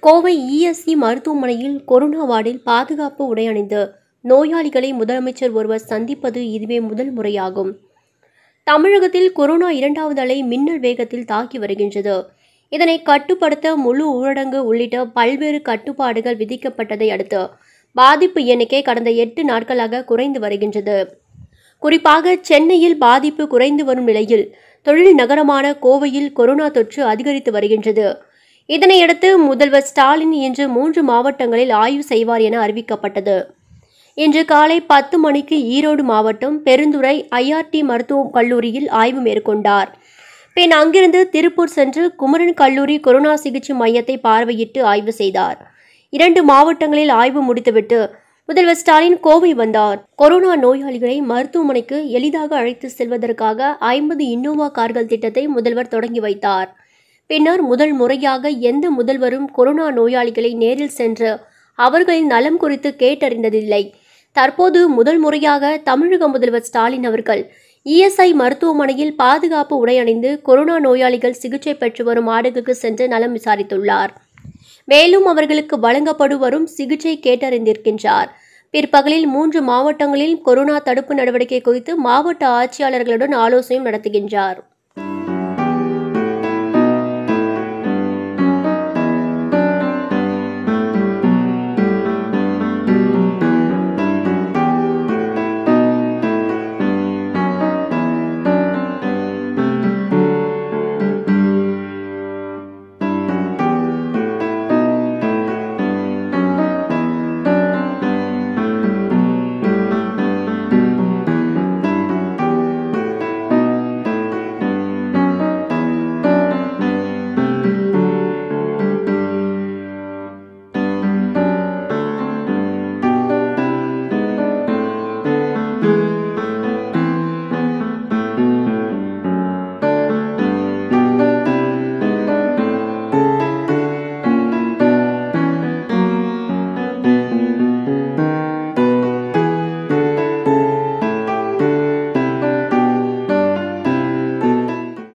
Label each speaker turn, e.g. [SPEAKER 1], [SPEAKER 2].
[SPEAKER 1] Kovai ESC மருத்துவமனையில் corona வார்டில் பாதுகாப்பு உடை அணிந்து நோயாளிகளை முதலமைச்சர் ஒருவர் சந்திப்பது இதுவே முதல் முறையாகும் தமிழகத்தில் கொரோனா இரண்டாவது அலை மின்னல் வேகத்தில் தாக்கி வருகின்றது இதனை கட்டுப்படுத்த முழு ஊரடங்கு உள்ளிட்ட பல்வேறு கட்டுப்பாடுகள் விதிக்கப்பட்டதை அடுத்து பாதிப்பு எண்ணிக்கை கடந்த எட்டு நாட்களாக குறைந்து வருகின்றது குறிப்பாக சென்னையில் பாதிப்பு குறைந்து வரும் நிலையில் தொழில் நகரமான கோவையில் கொரோனா தொற்று அதிகரித்து வருகின்றது இதனையடுத்து முதல்வர் ஸ்டாலின் இன்று மூன்று மாவட்டங்களில் ஆய்வு செய்வார் என அறிவிக்கப்பட்டது இன்று காலை பத்து மணிக்கு ஈரோடு மாவட்டம் பெருந்துறை ஐஆர்டி மருத்துவக் கல்லூரியில் ஆய்வு மேற்கொண்டார் பின் அங்கிருந்து திருப்பூர் சென்று குமரன் கல்லூரி கொரோனா சிகிச்சை மையத்தை பார்வையிட்டு ஆய்வு செய்தார் இரண்டு மாவட்டங்களில் ஆய்வு முடித்துவிட்டு முதல்வர் ஸ்டாலின் கோவை வந்தார் கொரோனா நோயாளிகளை மருத்துவமனைக்கு எளிதாக அழைத்து செல்வதற்காக ஐம்பது இன்னோவா கார்கள் திட்டத்தை முதல்வர் தொடங்கி வைத்தார் பின்னர் முதல் முறையாக எந்த முதல்வரும் கொரோனா நோயாளிகளை நேரில் சென்று அவர்களின் நலம் குறித்து கேட்டறிந்ததில்லை தற்போது முதல் முறையாக தமிழக முதல்வர் ஸ்டாலின் அவர்கள் இஎஸ்ஐ மருத்துவமனையில் பாதுகாப்பு உடை அணிந்து கொரோனா நோயாளிகள் சிகிச்சை பெற்று வரும் ஆடுகளுக்கு சென்று நலம் விசாரித்துள்ளார் மேலும் அவர்களுக்கு வழங்கப்படு வரும் சிகிச்சை கேட்டறிந்திருக்கின்றார் பிற்பகலில் மூன்று மாவட்டங்களில் கொரோனா தடுப்பு நடவடிக்கை குறித்து மாவட்ட ஆட்சியாளர்களுடன் ஆலோசனையும் நடத்துகின்றார்